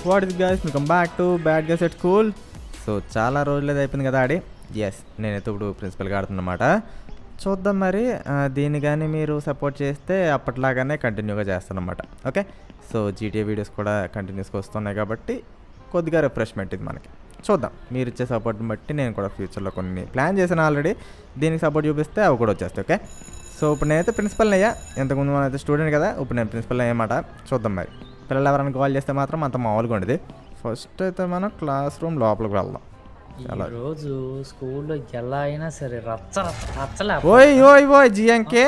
What is guys welcome back to bad guys at school so చాలా రోజులది అయిపోయింది కదా ఆడి ఎస్ నేనైతే ఇప్పుడు ప్రిన్సిపల్గా ఆడుతున్నమాట చూద్దాం మరి ఆ, దీన్ని కానీ మీరు సపోర్ట్ చేస్తే అప్పట్లాగానే కంటిన్యూగా చేస్తానమాట ఓకే సో జీటీఏ వీడియోస్ కూడా కంటిన్యూస్గా వస్తున్నాయి కాబట్టి కొద్దిగా రిఫ్రెష్మెంట్ ఇది మనకి చూద్దాం మీరు ఇచ్చే సపోర్ట్ని బట్టి నేను కూడా ఫ్యూచర్లో కొన్ని ప్లాన్ చేశాను ఆల్రెడీ దీనికి సపోర్ట్ చూపిస్తే అవి కూడా వచ్చేస్తాయి ఓకే సో ఇప్పుడు నేనైతే ప్రిన్సిపల్ అయ్యా ఇంతకుముందు మనం అయితే స్టూడెంట్ కదా ఇప్పుడు నేను ప్రిన్సిపల్ అయ్యమాట చూద్దాం మరి పిల్లలు ఎవరైనా కాల్ చేస్తే మాత్రం అంత మామూలుగా ఉండేది ఫస్ట్ అయితే మనం క్లాస్ రూమ్ లోపలికి వెళ్దాం చాలా ఈ రోజు స్కూల్లో ఎలా అయినా సరే రచ్చ రచ్చ రచ్చలే ఓయ్ ఓయ్ ఓయ్ జియాంకే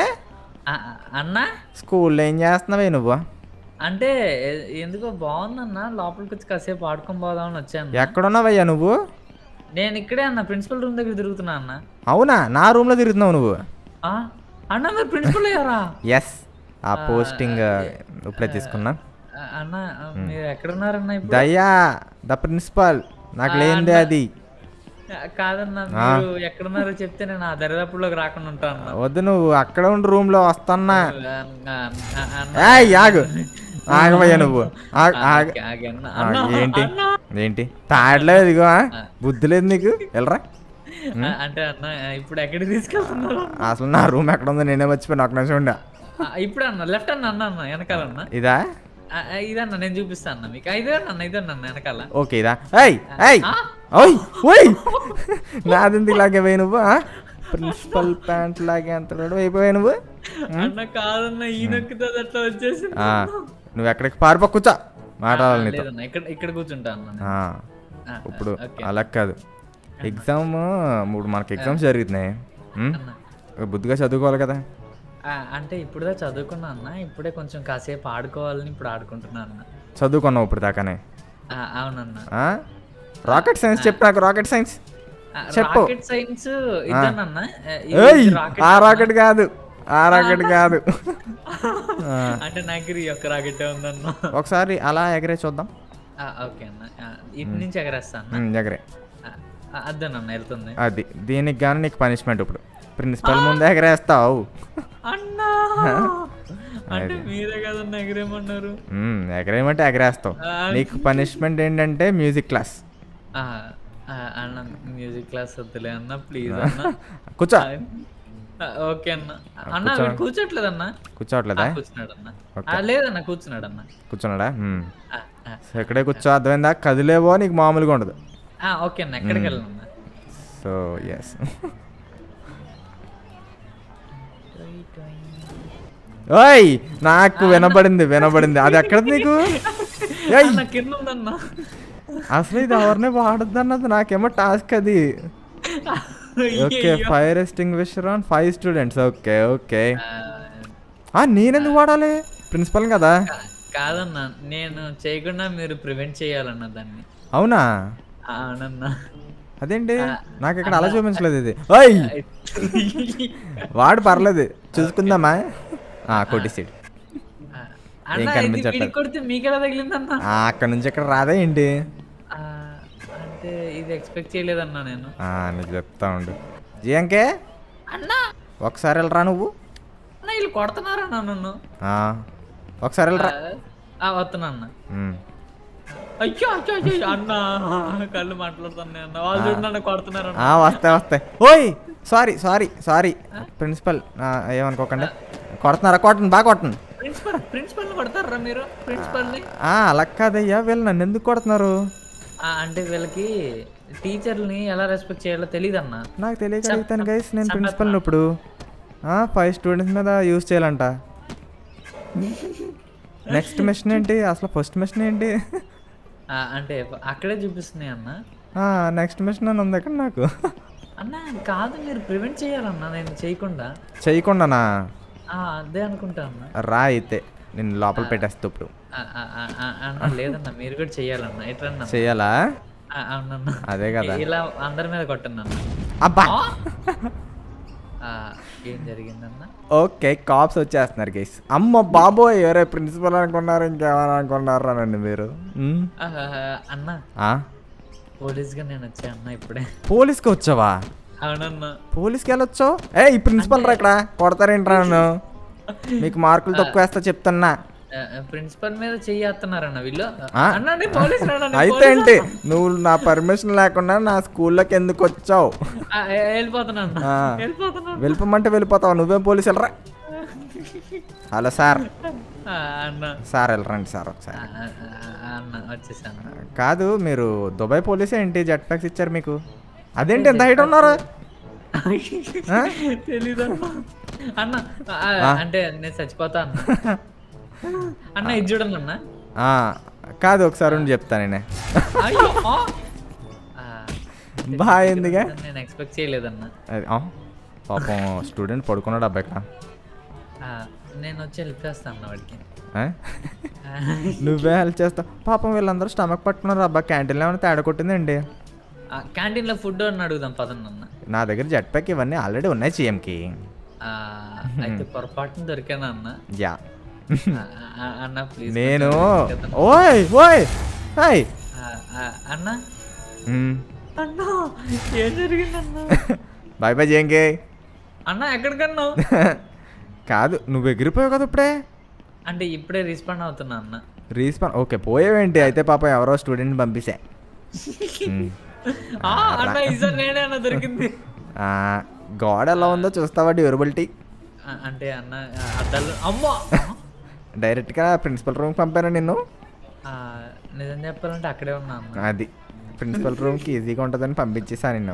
అన్నా స్కూల్లో ఏం చేస్తున్నావే నువ్వు అంటే ఎ- ఎందుకో బాగుందన్న లోపలికి వచ్చి కాసేపు ఆడుకొని పోదామని వచ్చాను ఎక్కడున్నావయ్యా నువ్వు నేను ఇక్కడే అన్న ప్రిన్సిపల్ రూమ్ దగ్గర తిరుగుతున్నా అన్న అవునా నా రూమ్లో తిరుగుతున్నావు నువ్వు ఆ? అన్న మీరు ప్రిన్సిపల్ అయ్యారా ఎస్ ఆ పోస్టింగ్ ఇప్పుడే తీసుకున్నా ఆ, అన్న ఆ, మీరు ఎక్కడున్నారన్న ఇప్పుడు దయ్యా ద ప్రిన్సిపల్ నాకు లేనిదే అది ఆ, కాదన్న మీరు ఎక్కడున్నారో చెప్తే నేను ఆ దరిదాపుల్లోకి రాకుండా ఉంటాను అన్న. వద్దు నువ్వు అక్కడ ఉండి రూమ్లో వస్తున్నా ఆ, ఆ, ఆ, అన్న ఏయ్ ఆగు ఆగవయ్యా నువ్వు ఆగు, ఆగు. ఆగే, ఆగే అన్న. ఆగు. అన్న, ఏంటి అన్న. ఏంటి తాడలే ఇదిగో ఆ? బుద్ధి లేదు నీకు వెళ్ళరా ఆ, అంటే అన్న ఇప్పుడు ఎక్కడికి తీసుకెళ్తున్నారు అసలు నా రూమ్ ఎక్కడ ఉందో నేనే మర్చిపోయినా ఒక నిమిషం ఉండా ఆ, ఇప్పుడు అన్న లెఫ్ట్ అన్న అన్న అన్న వెనకాల అన్న ఇదా ఆ, ఆ, ఇదన్న నేను చూపిస్తాను అన్న మీకు ఇదే అన్న ఇదే అన్న వెనకాల ఓకే ఇదా ఏయ్ ఏయ్ ఆ? ఓయ్ ఓయ్ నాదెందుకు ఇలాగే పోయి నువ్వు ప్రిన్సిపల్ ప్యాంట్ లాగే అంత అయిపోయావు నువ్వు అన్న కాదన్న ఈ నొక్కితే అది అట్లా వచ్చేసి ఆ, నువ్వు ఎక్కడికి పారిపో కూర్చో మాట్లాడాలి నీతో లేదన్న ఇక్కడ ఇక్కడ కూర్చుంటా అన్న నేను. ఆ, ఆ, ఇప్పుడు ఓకే. అలా కాదు ఎగ్జామ్ ఇప్పుడు మనకి ఎగ్జామ్స్ జరుగుతున్నాయి ఉమ్? అన్న బుద్ధిగా చదువుకోవాలి కదా ఆ, అంటే ఇప్పుడుదా చదువుకున్నా అన్న ఇప్పుడే కొంచెం కాసేపు ఆడుకోవాలని ఇప్పుడు ఆడుకుంటున్నా అన్న చదువుకున్నావు ఇప్పుడు దాకానే ఆ, అవునన్న ఆ? రాకెట్ సైన్స్ చెప్పు నాకు రాకెట్ సైన్స్ ఆ, చెప్పు. రాకెట్ సైన్స్ ఇదన్న ఏయ్ ఆ రాకెట్ కాదు ఆ రాకెట్ కాదు ఆ, అంటే నా దగ్గర ఈ ఒక్క రాకెట్ ఉందన్న ఒకసారి అలా ఎగరే చూద్దాం ఆ, ఓకే అన్న ఆ, ఇటు నుంచి ఎగరేస్తా అన్న ఉమ్, ఎగరే ఆ, ఆ, అదేనన్న వెళ్తుంది అది దీనికి కానీ నీకు పనిష్మెంట్ ఇప్పుడు ప్రిన్సిపల్ ముందే ఎగరేస్తావు అన్నా అంటే మీరే కదన్న ఎగరేమన్నారు ఉమ్, ఎగరేయమంటే ఎగరేస్తావు ఆ. నీకు పనిష్మెంట్ ఏంటంటే మ్యూజిక్ క్లాస్ ఆ, ఆ, అన్న మ్యూజిక్ క్లాస్ వద్దులే అన్న ప్లీజ్ అన్న కూర్చో ఆ, ఓకే అన్న అన్న వీడు కూర్చోట్లేదు అన్న కూర్చోవట్లేదా కూర్చున్నాడు అన్న ఆ, లేదన్న కూర్చున్నాడు అన్న కూర్చున్నాడా ఉమ్. ఆ, ఆ. సో ఇక్కడే కూర్చో అర్థమైందా కదిలేవో నీకు మామూలుగా ఉండదు ఆ, ఓకే అన్న ఎక్కడికి వెళ్ళాలన్న సో ఎస్ ఓయ్ నాకు వినబడింది వినబడింది అది ఎక్కడ నీకు ఏయ్ అన్న కింద ఉందన్న అసలు ఇది ఎవరిని వాడద్దు అన్నది నాకేమో టాస్క్ అది okay fire extinguisher on five students okay okay ఆ, ఆ నేనెందుకు వాడాలి ప్రిన్సిపల్ కదా కా- కాదన్న నేను చేయకుండా మీరు ప్రివెంట్ చేయాలన్న దాన్ని అవునా ఆ, అవునన్న అదేంటి నాకు ఇక్కడ అలా చూపించలేదు ఇది ఓయ్ వాడు పర్లేదు చూసుకుందామా ఆ కొట్టిసీడు ఆ, అన్న ఇది కనిపించట్లేదు. వీడికి కొడితే మీకెలా తగిలిందన్న అక్కడ నుంచి ఇక్కడ రాదా ఏంటి ఆ, అంటే ఇది ఎక్స్పెక్ట్ చేయలేదన్నా నేను ఆ, నీకు చెప్తా ఉండు జియంకే అన్నా ఒకసారి వెళ్ళరా నువ్వు అన్న వీళ్ళు కొడుతున్నారన్నా నన్ను ఆ, ఒకసారి వెళ్ళరా ఆ, వస్తున్నా అన్న ఉమ్. అయ్యో అయ్యో అయ్యో అన్న కళ్ళు మాట్లాడుతున్నాయి అన్న వాళ్ళు చూడండి నన్ను కొడుతున్నారన్న ఆ, వస్తాయి వస్తాయి ఓయ్ సారీ సారీ సారీ ప్రిన్సిపల్ ఏమనుకోకండి కొడుతున్నారా కొట్టండి బాగా కొట్టండి ప్రిన్సిపల్ ప్రిన్సిపల్ కొడతారా మీరు ప్రిన్సిపల్ని ఆ, అలా కాదయ్యా వీళ్ళు నన్ను ఎందుకు కొడుతున్నారు ఆ, అంటే వీళ్ళకి టీచర్ని ఎలా రెస్పెక్ట్ చేయాలో తెలియదు అన్న నాకు తెలియక అడుగుతాను గైస్ నేను ప్రిన్సిపల్ని ఇప్పుడు ఫైవ్ స్టూడెంట్స్ మీద యూజ్ చేయాలంట నెక్స్ట్ మిషన్ ఏంటి అసలు ఫస్ట్ మిషన్ ఏంటి ఆ, అంటే అక్కడే చూపిస్తున్నాయి అన్న నెక్స్ట్ మిషన్ అని ఉంది అక్కడ నాకు అన్న కాదు మీరు ప్రివెంట్ చేయాలన్నా నేను చేయకుండా చేయకుండానా ఆ, అదే అనుకుంటా అన్న రా అయితే నేను లోపల పెట్టేస్తా ఇప్పుడు ఆ, ఆ, ఆ, ఆ, అన్న లేదన్న మీరు కూడా చెయ్యాలన్న ఎట్లన్నా చెయ్యాలా అవునన్న అదే కదా ఇలా అందరి మీద కొట్టండి అన్న అబ్బా ఆ, ఏం జరిగిందన్న ఓకే కాప్స్ వచ్చేస్తున్నారు గైస్ అమ్మ బాబోయ్ ఎవరే ప్రిన్సిపల్ అనుకున్నారు ఇంకేమైనా అనుకున్నారా నన్ను మీరు మ్? ఆ, అన్న ఆ? పోలీస్గా నేను వచ్చా అన్న ఇప్పుడే పోలీస్కి వచ్చావా అవునన్న పోలీస్కి వెళ్ళొచ్చు ఏ ఈ ప్రిన్సిపల్ రా ఇక్కడ కొడతారేంట్రా నన్ను మీకు మార్కులు తక్కువ వేస్తా చెప్తున్నా ప్రిన్సిపల్ మీద చెయ్యేస్తున్నారన్న వీళ్ళు ఆ? అన్న నేను పోలీస్ అయితే ఏంటి నువ్వు నా పర్మిషన్ లేకుండా నా స్కూల్లోకి ఎందుకు వచ్చావు వెళ్ళిపోతున్నా అన్న ఆ. వెళ్ళిపోతున్నా వెళ్ళిపోమంటే వెళ్ళిపోతావు నువ్వేం పోలీసు వెళ్ళరా హలో సార్ ఆ, అన్న సార్ వెళ్ళరండి సార్ ఒకసారి ఆ, ఆ, ఆ, అన్న వచ్చేసాను కాదు మీరు దుబాయ్ పోలీసే ఏంటి జెట్ ప్యాక్స్ ఇచ్చారు మీకు అదేంటి ఎంత హైట్ ఉన్నారు ఆ? తెలీదు అన్న అన్న ఆ, ఆ. అంటే నేను చచ్చిపోతా అన్న అన్న ఇది చూడండి అన్న ఆ, కాదు ఒకసారి ఉండి చెప్తాను నేనే అయ్యో ఆ. ఆ, బాగుందిగా నేను ఎక్స్పెక్ట్ చేయలేదన్న అది, ఆ, పాపం స్టూడెంట్ పడుకున్నాడు అబ్బాయి ఇక్కడ ఆ, నేను వచ్చి హెల్ప్ చేస్తాను అన్న వాడికి ఆ? ఆ, నువ్వే హెల్ప్ చేస్తావు పాపం వీళ్ళందరూ స్టమక్ పట్టుకున్నారు అబ్బా క్యాంటీన్లో ఏమైనా తేడా కొట్టిందండి ఆ, క్యాంటీన్లో ఫుడ్ అని అడుగుదాం పదండి అన్న నా దగ్గర జెట్ ప్యాక్ ఇవన్నీ ఆల్రెడీ ఉన్నాయి సీఎంకి ఆ, అయితే పొరపాటున దొరికానా అన్న యా ఆ, ఆ, అన్న ప్లీజ్ నేను ఓయ్ ఓయ్ హాయ్ అన్న మ్మ్. అన్న ఏం జరిగిందన్న బాయ్ బాయ్ జేంగే అన్న ఎక్కడికన్నా కాదు నువ్వు ఎగిరిపోయావు కదా ఇప్పుడే అంటే ఇప్పుడే రెస్పాండ్ అవుతున్నా అన్న రీస్పాన్ ఓకే పోయావేంటి అయితే పాపం ఎవరో స్టూడెంట్ పంపిసా మ్మ్. ఆ, అన్న ఈసారి నేనే అన్న దొరికింది ఆ, గోడ ఎలా ఉందో చూస్తావా డ్యూరబిలిటీ ఆ, అంటే అన్న ఆ, అద్దాలు అమ్మో డైరెక్ట్గా ప్రిన్సిపల్ రూమ్కి పంపాను నిన్ను ఆ, నిజం చెప్పాలంటే అక్కడే ఉన్నా అన్న అది ప్రిన్సిపల్ రూమ్కి ఈజీగా ఉంటుందని పంపించేసా నిన్ను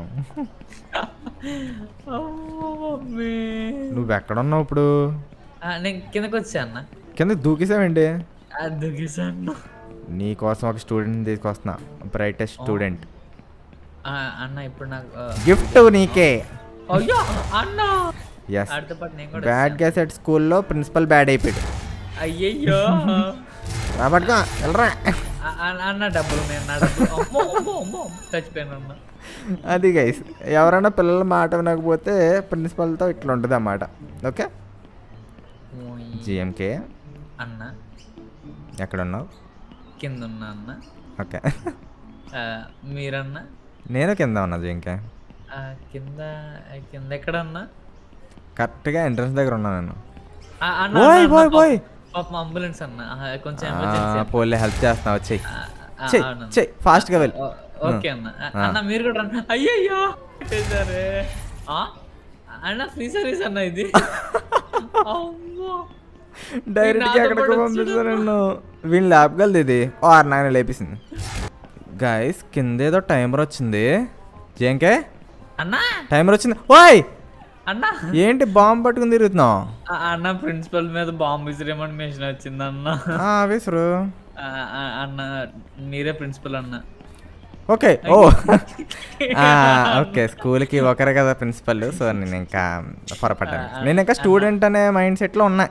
అమ్మో, మమ్మీ. నువ్వు ఎక్కడ ఉన్నావు ఇప్పుడు ఆ, నేను కిందకి వచ్చా అన్న కింద దూకేసావేంటి దుగిసాను నీ కోసం ఒక స్టూడెంట్ తీసుకొస్తున్నా బ్రైటెస్ట్ స్టూడెంట్ అన్న ఇప్పుడు నాకు ఆ, గిఫ్ట్ నీకే అయ్యో అన్న ఎస్ ఆడితో పాటు నేను కూడా బ్యాడ్ గ్యాసెట్ స్కూల్లో ప్రిన్సిపల్ బ్యాడ్ అయిపోయాడు అయ్యయ్యో రాబట్టుగా వెళ్ళరా ఆ, ఆ- అన్న డబ్బులు నేను నా డబ్బులు అమ్మో అమ్మో అమ్మో చచ్చిపోయాను అన్న అది గైస్ ఎవరైనా పిల్లల మాట వినకపోతే ప్రిన్సిపల్తో ఇట్లా ఉంటుంది అన్నమాట ఓకే ఓయ్. జిఎంకే అన్న ఎక్కడ ఉన్నావు కింద ఉన్నా అన్న ఓకే ఆ, మీరన్న నేను కింద ఉన్నా జిఎంకే ఆ, కింద కింద ఎక్కడన్నా కరెక్ట్గా ఎంట్రన్స్ దగ్గర ఉన్నా నేను ఆ, అన్న, ఓయ్ అన్న, ఓయ్ అన్న, ఓయ్ పాపం అంబులెన్స్ అన్న ఆ, కొంచెం ఎమర్జెన్సీ పోలే హెల్ప్ చేస్తున్నా వచ్చేయి ఆ, ఆ, చెయ్యి అవునన్న. చెయ్యి ఫాస్ట్గా వెళ్ళి ఓ- ఓకే అన్న ఆ, అన్న మీరు కూడా రండి అయ్యయ్యో పెట్టేశారే. ఆ అన్న ఫ్రీ సర్వీస్ అన్న ఇది అమ్మో డైరెక్ట్గా నాతో ఎక్కడికి పాటు పంపిస్తాను నేను వీళ్ళు లేపగలదు ఇది ఓ ఆరు నాయన లేపేసింది గైస్ కింద ఏదో టైమర్ వచ్చింది జేంకే అన్నా టైమర్ వచ్చింది ఓయ్ అన్నా ఏంటి బాంబు పట్టుకుని తిరుగుతున్నావు ఆ, అన్న ప్రిన్సిపల్ మీద బాంబు విసిరేమని మెషిన్ వచ్చింది అన్న ఆ, విసురు ఆ, ఆ, అన్న మీరే ప్రిన్సిపల్ అన్న ఓకే ఓ ఆ, ఓకే స్కూల్కి ఒకరే కదా ప్రిన్సిపల్ సో నేను ఇంకా పొరపడ్డాను నేను ఇంకా స్టూడెంట్ అనే మైండ్ సెట్లో ఉన్నా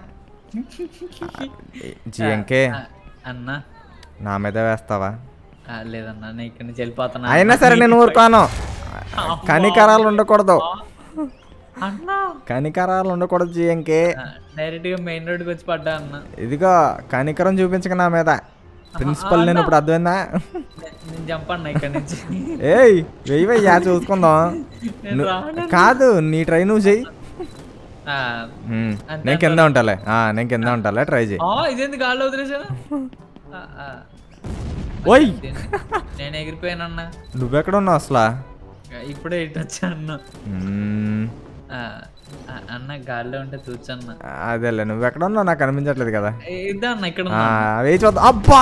జిఎంకే ఆ, అన్న నా మీద వేస్తావా ఆ, లేదన్న నేను ఇక్కడి నుంచి వెళ్ళిపోతాను అయినా సరే నేను ఊరుకోను కనికరాలు ఉండకూడదు అన్న కనికరాలు ఉండకూడదు జిఎంకే డైరెక్ట్ గా మెయిన్ రోడ్కి వచ్చి పడ్డా అన్న ఇదిగో కనికరం చూపించక నా మీద ప్రిన్సిపల్ నేను ఇప్పుడు అర్థమైందా నే- నేను చంపన్నా ఇక్కడి నుంచి ఏయ్ వెయ్యి వెయ్యా చూసుకుందాం నేను ను- రాను. కాదు నీ ట్రై నువ్వు చెయ్యి ఆ, ఉమ్, అంతే నేను కింద ఉంటాలే ఆ, నేను కింద ఉంటాలే ట్రై చేయి ఆ, ఇదేంది గాల్లో వదిలేసాను ఆ, ఆ. ఓయ్ నేను ఎగిరిపోయానన్న నువ్వెక్కడ ఉన్నావు అసలు ఇప్పుడే ఇటు వచ్చా అన్న మ్మ్. ఆ, ఆ, అన్న గాల్లో ఉంటే చూచన్న అదేలే నువ్వెక్కడ ఉన్నావు నాకు అనిపించట్లేదు కదా ఇద్దా అన్న ఇక్కడ ఆ, వేయి చూద్దాం అబ్బా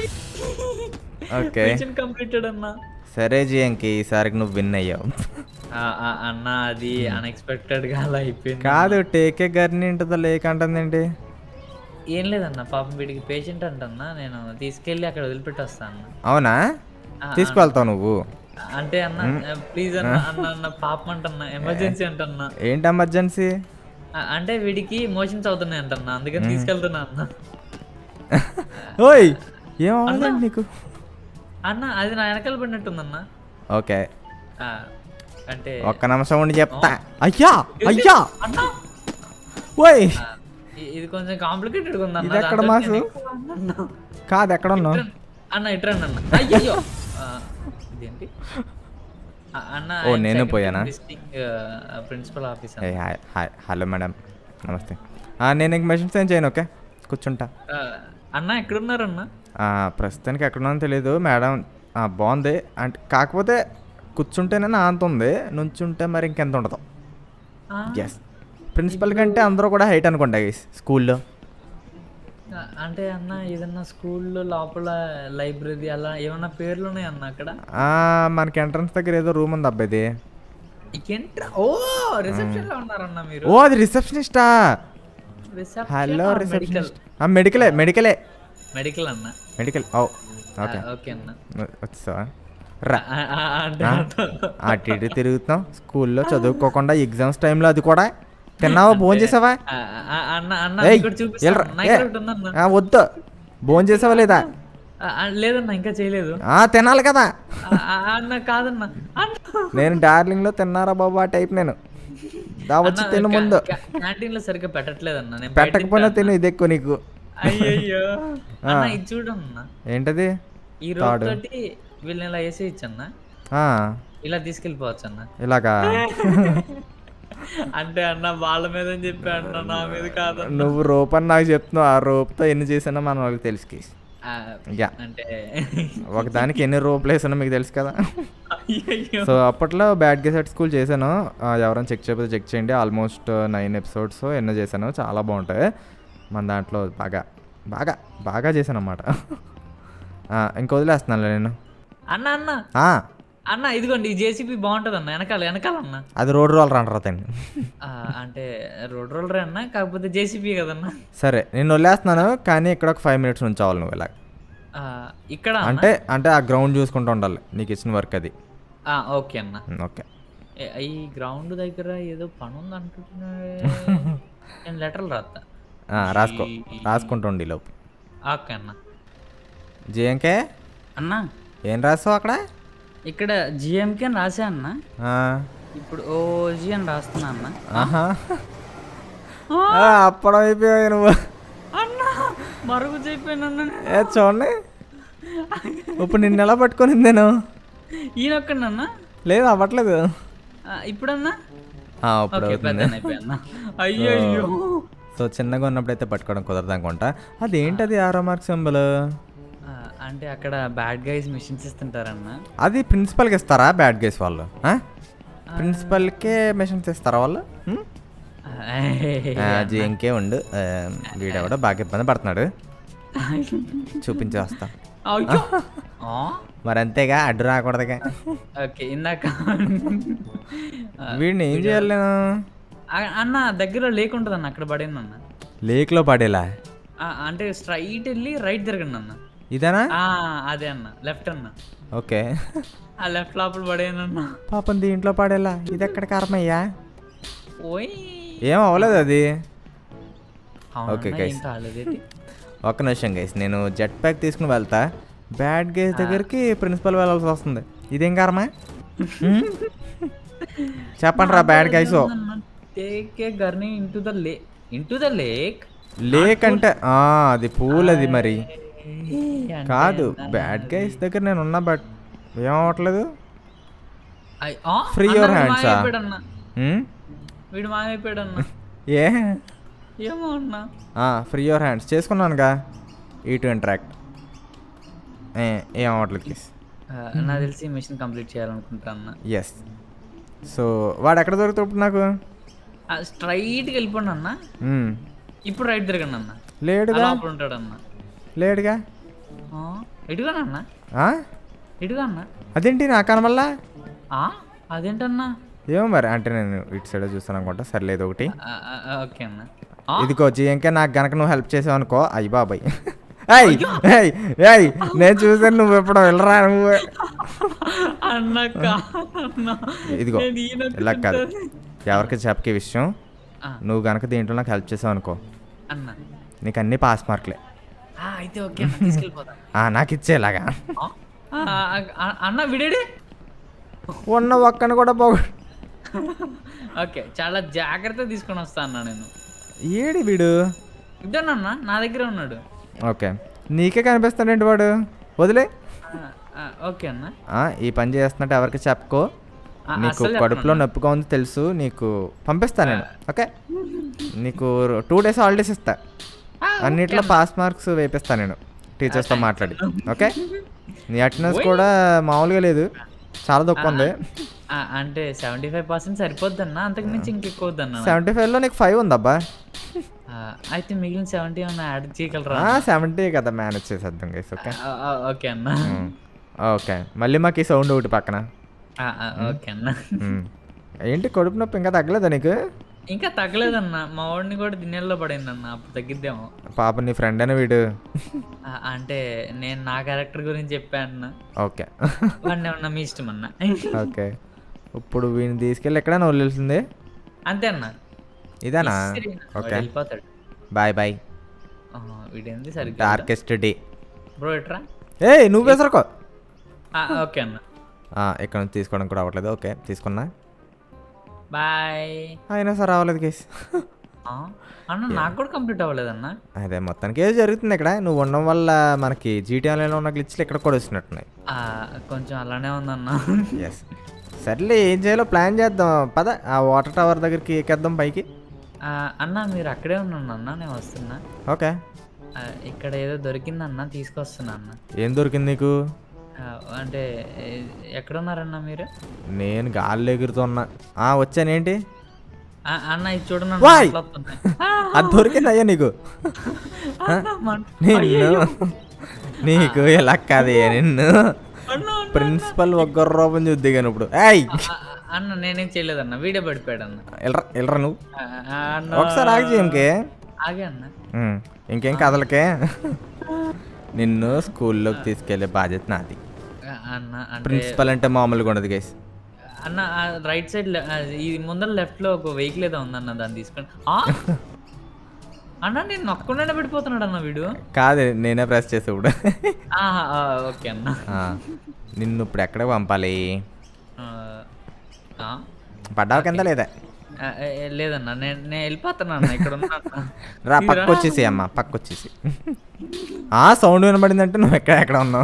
ఓకే మిషన్ కంప్లీటెడ్ అన్న సరే జియంకి ఈసారికి నువ్వు విన్ అయ్యావు ఆ, ఆ, అన్న అది అన్ఎక్స్పెక్టెడ్ గా అలా అయిపోయింది కాదు టేకే గర్ని ఉంటుందో లేక అంటుందేంటి ఏం లేదన్న పాపం వీడికి పేషెంట్ అంటన్నా నేను తీసుకెళ్ళి అక్కడ వదిలిపెట్టి వస్తాను అన్న. అవునా ఆ, తీసుకువెళ్తావు నువ్వు అంటే అన్న ప్లీజ్ అన్న అన్న అన్న పాపం అంటన్నా ఎమర్జెన్సీ అంటన్నా ఏంటి ఎమర్జెన్సీ ఆ, అంటే వీడికి మోషన్స్ అవుతున్నాయి అంటన్నా అందుకని తీసుకెళ్తున్నా అన్న ఓయ్ ఏం అవ్వదండి నీకు అన్న అది నా వెనకాల పడినట్టుందన్న ఓకే ఆ, అంటే ఒక్క నిమిషం ఉండి చెప్తా అయ్యా అయ్యా అన్న ఓయ్ ఆ, ఇ- ఇది కొంచెం కాంప్లికేటెడ్ ఉందన్న ఇది ఎక్కడ దాంట్లో మాసు? నేను ఎక్కువ అన్న. కాదు ఎక్కడ ఉన్నావు ఇట్రా- అన్న ఇట్రండి అన్న అయ్యో ఇదేంటి ఆ, అన్న ఓ, నేను పోయానా? ప్రిన్సిపల్ ఆఫీస్ ఏ హాయ్ హాయ్ హలో మేడం నమస్తే ఆ, నేను ఇంక మెషిన్స్ ఏం చేయను ఓకే కూర్చుంటా ఆ, అన్న ఎక్కడున్నారన్న ఆ, ప్రస్తుతానికి ఎక్కడున్నా తెలియదు మేడం ఆ, బాగుంది అంటే కాకపోతే కూర్చుంటేనే నా అంత ఉంది నుంచుంటే మరి ఇంకెంత ఉండదు ఆ, ఎస్ ప్రిన్సిపల్ కంటే అందరూ కూడా హైట్ అనుకుంటా గైస్ స్కూల్లో ఆ, అంటే అన్న ఏదన్నా స్కూల్లో లోపల లైబ్రరీ అలా ఏమన్నా పేర్లు ఉన్నాయి అన్న అక్కడ మనకి ఎంట్రన్స్ దగ్గర ఏదో రూమ్ ఉంది అబ్బాయిది ఇంకేంట్రా ఓ రిసెప్షన్ లో ఉన్నారన్న మీరు ఓ అది రిసెప్షనిస్టా రిసెప్షన్ హలో మెడికల్ రిసెప్షనిస్ట్ మెడికలే మెడికలే మెడికల్ అన్న మెడికల్ ఓ ఓకే ఆ, ఓకే అన్న వచ్చావా రా ఆ, ఆ, అంటే ఆ? అటు ఇటు తిరుగుతున్నాం స్కూల్లో చదువుకోకుండా ఎగ్జామ్స్ టైంలో అది కూడా తిన్నావా భోజనం చేసావా ఆ, ఆ, అన్న అన్న ఏయ్, ఇక్కడ చూపిస్తాను ఎల్రా, అన్న, ఏ, ఇక్కడ ఒకటి ఉందన్న ఆ, వద్దు భోజనం చేసావా లేదా ఆ, ఆ, లేదన్న ఇంకా చేయలేదు ఆ, తినాలి కదా ఆ, ఆ, అన్న కాదన్న అన్న నేను డార్లింగ్లో తిన్నారా బాబు ఆ టైప్ నేను దా వచ్చి తిను ముందు క్యాంటీన్ లో సరిగ్గా పెట్టట్లేదన్న నేను బయట పెట్టకపోయినా తింటా తిను ఇది ఎక్కువ నీకు అన్న. అయ్యయ్యో అన్న ఇది చూడన్న ఏంటది ఈ రోడ్ తోటి వీళ్ళని ఇలా వేసేయచ్చు అన్న ఆ, ఇలా తీసుకెళ్ళిపోవచ్చు అన్న ఇలాగా అంటే అన్న వాళ్ళ మీద అని చెప్పి అన్న నా మీద కాదన్న నువ్వు రోప్ అని నాకు చెప్తున్నావు ఆ రోప్తో ఎన్ని చేసానో మన వాళ్ళకి తెలుసు కేస్ ఆ, యా అంటే ఒకదానికి ఎన్ని రోప్లు వేసానో మీకు తెలుసు కదా అయ్యయ్యో సో అప్పట్లో బ్యాడ్ గెసెట్ స్కూల్ చేశాను ఆ, ఎవరైనా చెక్ చేయకపోతే చెక్ చేయండి ఆల్మోస్ట్ నైన్ ఎపిసోడ్స్ ఎన్నో చేశాను చాలా బాగుంటాయి మన దాంట్లో బాగా బాగా బాగా చేశాను అనమాట ఇంక వదిలేస్తున్నాను నేను అన్న అన్న ఆ, అన్న ఇదిగోండి ఈ జేసీబీ బాగుంటది అన్న వెనకాల వెనకాల అన్న అది రోడ్ రోలర్ అంటారు అతన్ని ఆ, అంటే రోడ్ రోలర్ అన్న కాకపోతే జేసీబీ కదన్న సరే నేను వదిలేస్తున్నాను కానీ ఇక్కడ ఒక ఫైవ్ మినిట్స్ ఉంచావాలి నువ్వు ఇలా ఆ, ఇక్కడ అన్న? అంటే అంటే ఆ గ్రౌండ్ చూసుకుంటూ ఉండాలి నీకు ఇచ్చిన వర్క్ అది ఆ, ఓకే అన్న ఓకే ఏ, ఈ గ్రౌండ్ దగ్గర ఏదో పని ఉంది అంటున్నా నేను లెటర్లు రాస్తా రాసుకో రాసుకుంటుండి లోపు ఓకే అన్న జేఎంకే అన్న ఏం రాస్తావు అక్కడ ఇక్కడ జిఎంకే అని రాసా అన్న ఆ, ఇప్పుడు ఓజీ అని రాస్తున్నా అన్న ఆహా ఆ, అప్పడం అయిపోయావు నువ్వు అన్న మరుగు చెప్పాను అన్న ఏ చూడండి ఇప్పుడు నిన్ను ఎలా పట్టుకొని నేను ఈయన ఒక్కడన్నా లేదు అవ్వట్లేదు ఇప్పుడన్నా ఆ, ఇప్పుడు ఓకే అవుతుంది పెద్ద అయిపోయా అయ్యో అయ్యో సో చిన్నగా ఉన్నప్పుడు అయితే పట్టుకోవడం కుదరదు అనుకుంటా అదేంటది ఆరో మార్క్ సింబల్ ఆ, అంటే అక్కడ బ్యాడ్ గైస్ మిషన్స్ ఇస్తుంటారన్న అది ప్రిన్సిపల్కి ఇస్తారా బ్యాడ్ గేస్ వాళ్ళు ఆ? ప్రిన్సిపల్కే మిషన్స్ ఇస్తారా వాళ్ళు హ్మ్? ఆ, జీఎంకే ఉండు ఆ, వీడెవడో బాగా ఇబ్బంది పడుతున్నాడు చూపించి వస్తా అయ్యో ఆ, మరి అంతేగా అడ్డు రాకూడదుగా ఓకే ఇందాక ఆ, వీడిని ఏం చేయాలి నేను ఆ- అన్న దగ్గర లేకుంటుంది అన్న అక్కడ పడింది అన్న లేక్లో పడేలా ఆ, అంటే స్ట్రైట్ వెళ్ళి రైట్ తిరగండి అన్న ఇదేనా ఆ, అదే అన్న లెఫ్ట్ అన్న ఓకే ఆ లెఫ్ట్ లోపల పడేయను అన్న పాపం దీంట్లో పడేలా ఇది ఎక్కడ కారమయ్యా ఓయ్ ఏం అవ్వలేదు అది అవునన్నా, Okay, ఏం guys. కాలేదేంటి ఒక్క నిమిషం గైస్ నేను జెట్ ప్యాక్ తీసుకుని వెళ్తా బ్యాడ్ గేస్ దగ్గరికి ప్రిన్సిపల్ వెళ్ళాల్సి వస్తుంది ఇదేం కారమా హ్మ్? చెప్పండి రా bad guys take a journey into the లే ఇంటూ ద లేక్ లేక్ అంటే ఆ, అది పూల్ అది మరి కాదు బ్యాడ్ గైస్ దగ్గర నేను ఉన్నా బట్ ఏం అవ్వట్లేదు Free your hands, ah. హ్మ్? వీడు మాయమైపోయాడు అన్న ఏ ఏమో అన్న ఫ్రీ యువర్ హ్యాండ్స్ చేసుకున్నానుగా ఈ టు ఇంటరాక్ట్ ఏం అవ్వట్లేదు కేస్ ఆ, నాకు తెలిసి మిషన్ కంప్లీట్ చేయాలనుకుంటా అన్న ఎస్ సో వాడు ఎక్కడ దొరుకుతాడు ఇప్పుడు నాకు స్ట్రైట్కి వెళ్ళిపోండి అన్న మ్మ్. ఇప్పుడు రైట్ తిరగండి అన్న ఆ లేడుగా లోపల ఉంటాడు అన్న లేడుగా ఆ, ఎటుగానా అన్న ఆ? ఎటుగా అన్న అదేంటి నా కనమల్లా ఆ, అదేంటన్నా ఏమో మరి అంటే నేను ఇటు సైడ్ చూస్తాను అనుకుంటా సర్లేదు ఒకటి ఆ, ఆ, ఆ, ఓకే అన్న ఆ, ఇదిగో జిఎంకే నాకు గనక నువ్వు హెల్ప్ చేసావు అనుకో అయ్యి బాబాయ్ ఏయ్ ఏయ్ ఏయ్ నేను చూసాను నువ్వు ఎప్పుడు వెళ్ళరా నువ్వు అన్న కాదన్న. ఇదిగో నేను ఈయన ఇలా కాదు తింటాను. ఎవరికి చెప్పకే విషయం ఆ, నువ్వు గనక దీంట్లో నాకు హెల్ప్ చేసావు అనుకో అన్న నీకు అన్ని పాస్ మార్కులే ఆ, అయితే ఓకే అన్న తీసుకెళ్ళిపోతా ఆ, నాకు ఇచ్చేలాగా ఆ, ఆ, ఆ, అన్న విడేడి ఉన్న ఒక్కని కూడా పోగు ఓకే చాలా జాగ్రత్తగా తీసుకొని వస్తా అన్న నేను ఏడి వీడు ఇద్దనన్న నా దగ్గర ఉన్నాడు ఓకే నీకే కనిపిస్తాడేంటి వాడు వదిలే ఆ, ఆ, ఓకే అన్న ఆ, ఈ పని చేస్తున్నట్టు ఎవరికి చెప్పుకో ఆ, నీకు అస్సలు కడుపులో నొప్పిగా ఉంది తెలుసు నీకు పంపిస్తా నేను ఓకే నీకు టూ డేస్ హాలిడేస్ ఇస్తా అన్నిట్లో పాస్ మార్క్స్ వేపిస్తాను నేను టీచర్స్తో మాట్లాడి ఓకే నీ అటెండెన్స్ కూడా మామూలుగా లేదు చాలా తక్కువ ఉంది ఆ, అంటే సెవెంటీ ఫైవ్ పర్సెంట్ సరిపోద్దన్నా అంతకు మించి ఇంకెక్కువ వద్దన్నా సెవెంటీ ఫైవ్లో నీకు ఫైవ్ ఉందబ్బా ఆ, అయితే మిగిలిన సెవెంటీ ఏమన్నా యాడ్ చేయగలరా సెవెంటీ కదా మేనేజ్ చేసేద్దాం గైస్ ఓకే ఆ, ఆ, ఓకే అన్న ఓకే మళ్ళీ మాకు ఈ సౌండ్ ఒకటి పక్కన ఆ, ఆ, ఓకే అన్న మ్మ్. ఏంటి కడుపు నొప్పి ఇంకా తగ్గలేదా నీకు ఇంకా తగ్గలేదన్న మా వాడిని కూడా దిన్నెల్లో పడింది అన్న అప్పుడు తగ్గిద్దాము పాప నీ ఫ్రెండ్ అని వీడు ఆ, అంటే నేను నా క్యారెక్టర్ గురించి చెప్పాను ఓకే వాడిని ఏమన్నా మీ ఇష్టం అన్న ఓకే ఇప్పుడు వీడిని తీసుకెళ్ళి ఎక్కడైనా వదిలేసింది అంతే అన్న ఇదేనా సరే, వాడు ఓకే వెళ్ళిపోతాడు బాయ్ బాయ్ ఆ, వీడేంది సరిగ్గా డార్కెస్ట్ డే బ్రో ఎట్రా ఏయ్ నువ్వు వేసరుకో ఆ, ఓకే అన్న ఇక్కడ నుంచి తీసుకోవడం కూడా అవ్వట్లేదు ఓకే తీసుకున్నా బాయ్ అయినా సరే అవ్వలేదు కేసు ఆ, అన్న నాకు కూడా కంప్లీట్ అవ్వలేదన్న అదే మొత్తానికి ఏదో జరుగుతుంది ఇక్కడ నువ్వు ఉండడం వల్ల మనకి జీటీఆన్లో ఉన్న గ్లిచ్లు ఇక్కడ కూడా వస్తున్నట్టున్నాయి ఆ, కొంచెం అలానే ఉందన్న ఎస్ సర్లే ఏం చేయాలో ప్లాన్ చేద్దాం పద ఆ వాటర్ టవర్ దగ్గరికి ఎక్కేద్దాం పైకి ఆ, అన్న మీరు అక్కడే ఉన్నాను అన్న నేను వస్తున్నా ఓకే ఆ, ఇక్కడ ఏదో దొరికిందన్న తీసుకొస్తున్నా అన్న ఏం దొరికింది నీకు ఆ, అంటే ఏ- ఎక్కడున్నారన్న మీరు నేను గాల్లో ఎగురుతున్నా ఆ వచ్చానేంటి ఆ, అన్న ఇది చూడండి అన్న, Why? అట్లా వస్తుంది. ఆ, అది దొరికింది అయ్యా నీకు అన్న, మన్- నిన్ను నీకు ఎలా కాదే నిన్ను అన్న, అన్న. ప్రిన్సిపల్ ఒక్క రూపం చూద్ది కానీ ఇప్పుడు ఏయ్ ఆ, ఆ, అన్న నేనేం చేయలేదన్న వీడియో పడిపోయాడు అన్న ఎల్రా ఎల్రా నువ్వు ఆ, ఆ, అన్న ఒకసారి ఆగి చేయకే ఆగే అన్న ఇంకేం కదలకే నిన్ను స్కూల్లోకి తీసుకెళ్లే బాధ్యత నాది ఆ, అన్న అంటే ప్రిన్సిపల్ అంటే మామూలుగా ఉండదు గైస్ అన్న ఆ రైట్ సైడ్ లె- ఆ, ఈ ముందర లెఫ్ట్ లో ఒక వెహికల్ ఏదో ఉందన్న దాన్ని తీసుకొని ఆ? అన్న నేను నొక్కకుండానే పడిపోతున్నాడు అన్న వీడు కాదు నేనే ప్రెస్ చేసి ఇప్పుడు ఆహా, ఆ, ఓకే అన్న ఆ, నిన్ను ఇప్పుడు ఎక్కడికి పంపాలి ఆ, ఆ? పడ్డావు కింద లేదా ఆ, ఏ, ఏ, లేదన్న నేను నేను వెళ్ళిపోతాను అన్న ఇక్కడ ఉన్నా అన్న. రా పక్క వచ్చేసి అమ్మ పక్క వచ్చేసి ఆ సౌండ్ వినబడింది అంటే నువ్వు ఎక్కడ ఎక్కడ ఉన్నావు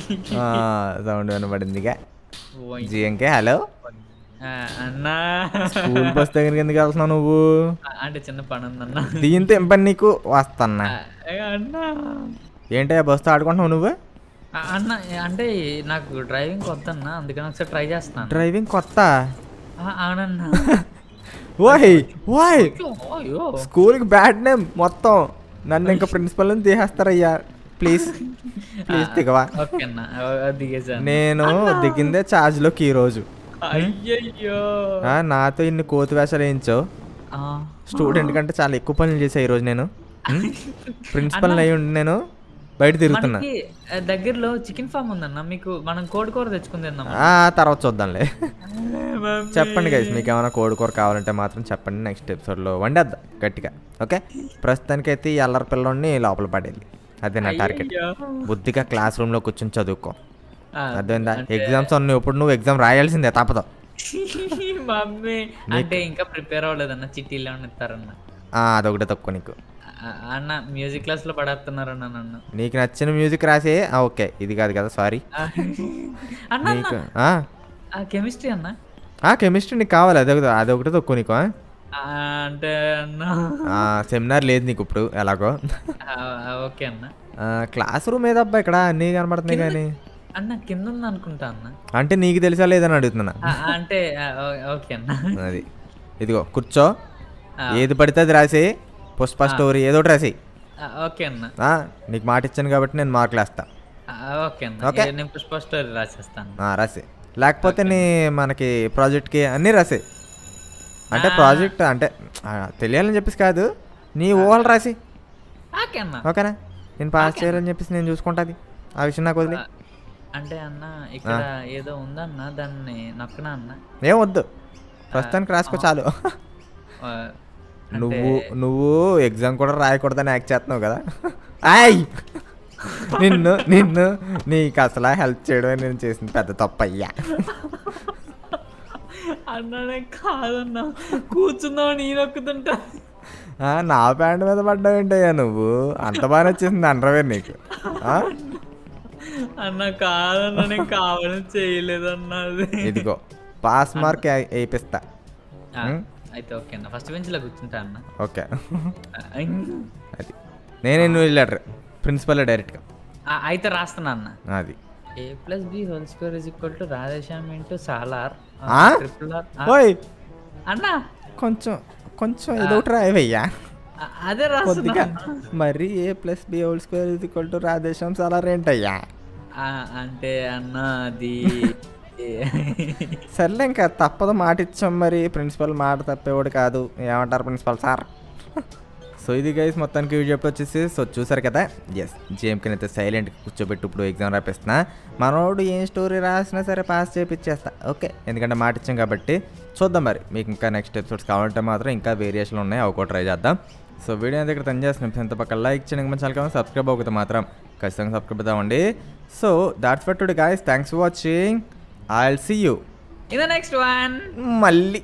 సౌండ్ వినబడిందిగా ఓయ్. జిఎంకే హలో ఆ, అన్నా స్కూల్ బస్ దగ్గరికి ఎందుకు వెళ్తున్నావు నువ్వు ఆ, అంటే చిన్న పని ఉందన్న దీంతో ఏం పని నీకు వస్తాన్నా ఆ, ఏ, అన్నా ఏంటి ఆ బస్తో ఆడుకుంటున్నావు నువ్వు ఆ, అన్న ఏ, అంటే నాకు డ్రైవింగ్ కొత్త అన్న అందుకని ఒకసారి ట్రై చేస్తాను డ్రైవింగ్ కొత్త ఆ, అవునన్నా ఓయ్ ఓయ్ అయ్యో స్కూల్కి బ్యాడ్ నేమ్ మొత్తం నన్ను ఇంకా ప్రిన్సిపల్ నుంచి తీసేస్తారయ్యా ప్లీజ్ ప్లీజ్ దిగవా ఓకే అన్న ఆ, ఆ, దిగేసాను నేను దిగిందే ఛార్జ్లోకి ఈరోజు అయ్యయ్యో ఆ, నాతో ఇన్ని కోతి వేషాలు వేయించావు ఆ, స్టూడెంట్ కంటే చాలా ఎక్కువ పనులు చేసా ఈరోజు నేను ప్రిన్సిపల్ అయి ఉండి నేను బయట తిరుగుతున్నా మనకి ఆ, దగ్గరలో చికెన్ ఫామ్ ఉందన్న మీకు మనం కోడి కూర తెచ్చుకుని తిందాం ఆ, తర్వాత చూద్దాంలే చెప్పండి గైస్ మీకు ఏమైనా కోడి కూర కావాలంటే మాత్రం చెప్పండి నెక్స్ట్ ఎపిసోడ్లో వండేద్దాం గట్టిగా ఓకే ప్రస్తుతానికైతే ఈ అల్లరి పిల్లోడిని లోపల పడేది అదే నా టార్గెట్ బుద్ధిగా క్లాస్ రూమ్లో కూర్చొని చదువుకో ఆ, అర్థమైందా ఎగ్జామ్స్ ఉన్నాయి ఇప్పుడు నువ్వు ఎగ్జామ్ రాయాల్సిందే తప్పదు మమ్మీ అంటే ఇంకా ప్రిపేర్ అవ్వలేదన్న చిట్టీలు ఏమన్నా ఇస్తారన్న ఆ, అదొకటే తక్కువ నీకు ఆ, అన్న మ్యూజిక్ క్లాస్ లో పడేస్తున్నారన్న నన్ను నీకు నచ్చిన మ్యూజిక్ రాసే ఆ, ఓకే ఇది కాదు కదా సారీ ఆ, అన్న నీకు అన్న కెమిస్ట్రీ అన్న ఆ కెమిస్ట్రీ నీకు కావాలి అదొకటి అదొకటే తక్కువ నీకు ఆ? ఆ, అంటే అన్న ఆ, సెమినార్ లేదు నీకు ఇప్పుడు ఎలాగో ఆ, ఆ, ఓకే అన్న ఆ, క్లాస్ రూమ్ ఏదబ్బా ఇక్కడ అన్నీ కనబడుతున్నాయి కానీ అన్న కింద ఉంది అనుకుంటా అన్న అంటే నీకు తెలుసా లేదని అడుగుతున్నా ఆ, అంటే ఆ, ఓ- ఓకే అన్న అది ఇదిగో కూర్చో ఆ. ఏది పడితే అది రాసి పుష్ప స్టోరీ ఏదో ఒకటి రాసి ఆ, ఓకే అన్న ఆ, నీకు మాట ఇచ్చాను కాబట్టి నేను మార్కులు వేస్తా ఆ, ఓకే అన్న ఓకే. ఏ, నేను పుష్ప స్టోరీ రాసేస్తాను ఆ, రాసి లేకపోతే నీ మనకి ప్రాజెక్ట్కి అన్నీ రాసి అంటే ప్రాజెక్ట్ అంటే ఆ, తెలియాలని చెప్పేసి కాదు నీ ఊహలు రాసి ఓకే అన్న ఓకేనా నేను పాస్ చేయాలని చెప్పేసి నేను చూసుకుంటుంది ఆ విషయం నాకు వదిలే ఆ, అంటే అన్న ఇక్కడ ఏదో ఉందన్న దాన్ని నొక్కనా అన్న ఏం వద్దు ప్రస్తుతానికి రాసుకో చాలు ఆ, నువ్వు నువ్వు ఎగ్జామ్ కూడా రాయకూడదని యాక్ట్ చేస్తున్నావు కదా ఆయ్ నిన్ను నిన్ను నీకు అసలు హెల్ప్ చేయడమే నేను చేసిన పెద్ద తప్పు అయ్యా అన్ననే కాదన్న కూర్చుందాం నీ నొక్కుతుంటా ఆ, నా ప్యాంట్ మీద పడ్డావేంటయ్యా నువ్వు అంత బాగా నచ్చేసింది అండర్వేర్ నీకు ఆ? అన్న కాదన్న నేను కావాలని చేయలేదన్న అది ఇదిగో పాస్ మార్క్ వేయిస్తా ఆ, అయితే ఓకే అన్న ఫస్ట్ బెంచ్ లో కూర్చుంటా అన్న ఓకే ఆ, అది నేనే నువ్వు లెటర్ ప్రిన్సిపల్ డైరెక్ట్గా ఆ, అయితే రాస్తున్నా అన్న అది ఏ plus B whole square is equal to Radhe Shyam into Salar ఆ? ట్రిపుల్ ఆర్ ఓయ్ అన్న కొంచెం కొంచెం ఏదో ఒకటి రాయవయ్యా ఆ- అదే కొద్దిగా రాస్తున్నా మరి ఏ ప్లస్ బి హోల్ స్క్వేర్ ఇది ఈక్వల్ టు రాధేశం సాలార్ ఏంటయ్యా ఆ, అంటే అన్న అది సర్లే ఇంకా తప్పదు మాట ఇచ్చాం మరి ప్రిన్సిపల్ మాట తప్పేవాడు కాదు ఏమంటారు ప్రిన్సిపల్ సార్ సో ఇది గైస్ మొత్తానికి వీడియో చెప్పి వచ్చేసి సో చూసారు కదా ఎస్ జేమ్కి అయితే సైలెంట్ కూర్చోబెట్టి ఇప్పుడు ఎగ్జామ్ రాపిస్తున్నా మనోడు ఏం స్టోరీ రాసినా సరే పాస్ చేపిచ్చేస్తా ఓకే ఎందుకంటే మాట ఇచ్చాం కాబట్టి చూద్దాం మరి మీకు ఇంకా నెక్స్ట్ ఎపిసోడ్స్ కావాలంటే మాత్రం ఇంకా వేరియేషన్లు ఉన్నాయి అవి కూడా ట్రై చేద్దాం సో వీడియో అయితే ఇక్కడ తను చేస్తున్నాం ఎంత పక్క లైక్ చేయండి మన ఛానల్ సబ్స్క్రైబ్ అవుతుంది మాత్రం ఖచ్చితంగా సబ్స్క్రైబ్ అవుతామండి so that's for today guys thanks for watching I will see you in the next one మళ్ళీ